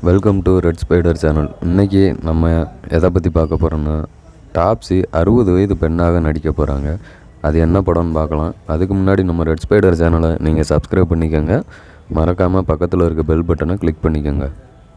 welcome to red spider channel இன்றைக்கி நம்ம எதை பற்றி பார்க்க போகிறோம்னா டாப்ஸி அறுபது வயது பெண்ணாக நடிக்க போகிறாங்க அது என்ன படம்னு பார்க்கலாம் அதுக்கு முன்னாடி நம்ம ரெட் ஸ்பைடர் சேனலை நீங்கள் சப்ஸ்கிரைப் பண்ணிக்கோங்க மறக்காமல் பக்கத்தில் இருக்க பெல் பட்டனை கிளிக் பண்ணிக்கோங்க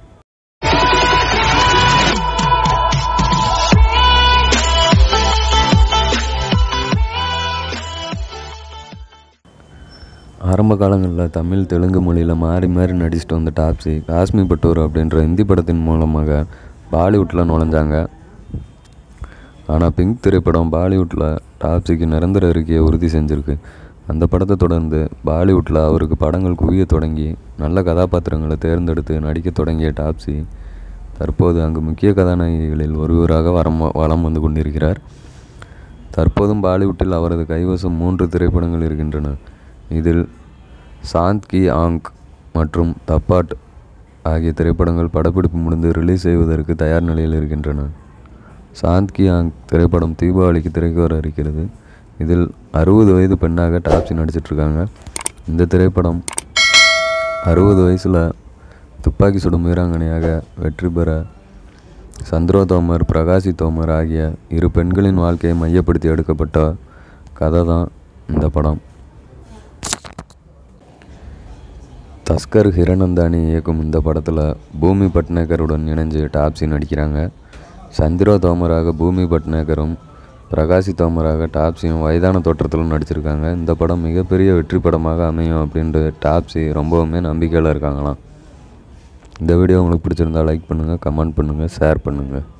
ஆரம்ப காலங்களில் தமிழ் தெலுங்கு மொழியில் மாறி மாறி நடிச்சிட்டு வந்த டாப்ஸி காஸ்மி பட்டூர் அப்படின்ற இந்தி படத்தின் மூலமாக பாலிவுட்டில் நுழைஞ்சாங்க ஆனால் பிங்க் திரைப்படம் பாலிவுட்டில் டாப்ஸிக்கு நிரந்தர இருக்கையை உறுதி செஞ்சுருக்கு அந்த படத்தை தொடர்ந்து பாலிவுட்டில் அவருக்கு படங்கள் குவிய தொடங்கி நல்ல கதாபாத்திரங்களை தேர்ந்தெடுத்து நடிக்க தொடங்கிய டாப்ஸி தற்போது அங்கு முக்கிய கதாநாயகிகளில் ஒருவராக வரம் வலம் வந்து கொண்டிருக்கிறார் தற்போதும் பாலிவுட்டில் அவரது கைவசம் மூன்று திரைப்படங்கள் இருக்கின்றன இதில் சாந்த் கி ஆங்க் மற்றும் தப்பாட் ஆகிய திரைப்படங்கள் படப்பிடிப்பு முடிந்து ரிலீஸ் செய்வதற்கு தயார் நிலையில் இருக்கின்றன சாந்த் கி ஆங்க் திரைப்படம் தீபாவளிக்கு திரைக்கு வர இருக்கிறது இதில் அறுபது வயது பெண்ணாக டாப்ஸி நடிச்சிட்ருக்காங்க இந்த திரைப்படம் அறுபது வயசில் துப்பாக்கி சுடும் வீராங்கனையாக வெற்றி பெற சந்திரோ தோமர் பிரகாசி தோமர் ஆகிய இரு பெண்களின் வாழ்க்கையை மையப்படுத்தி எடுக்கப்பட்ட கதை தான் இந்த படம் தஸ்கர் ஹிரநந்தானி இயக்கும் இந்த படத்தில் பூமி பட்னேகருடன் இணைஞ்சு டாப்ஸி நடிக்கிறாங்க சந்திரோ தோமராக பூமி பட்னேகரும் பிரகாசி தோமராக டாப்ஸியும் வயதான தோற்றத்திலும் நடிச்சிருக்காங்க இந்த படம் மிகப்பெரிய வெற்றி படமாக அமையும் அப்படின்ட்டு டாப்ஸி ரொம்பவுமே நம்பிக்கையில் இருக்காங்களாம் இந்த வீடியோ உங்களுக்கு பிடிச்சிருந்தா லைக் பண்ணுங்கள் கமெண்ட் பண்ணுங்கள் ஷேர் பண்ணுங்கள்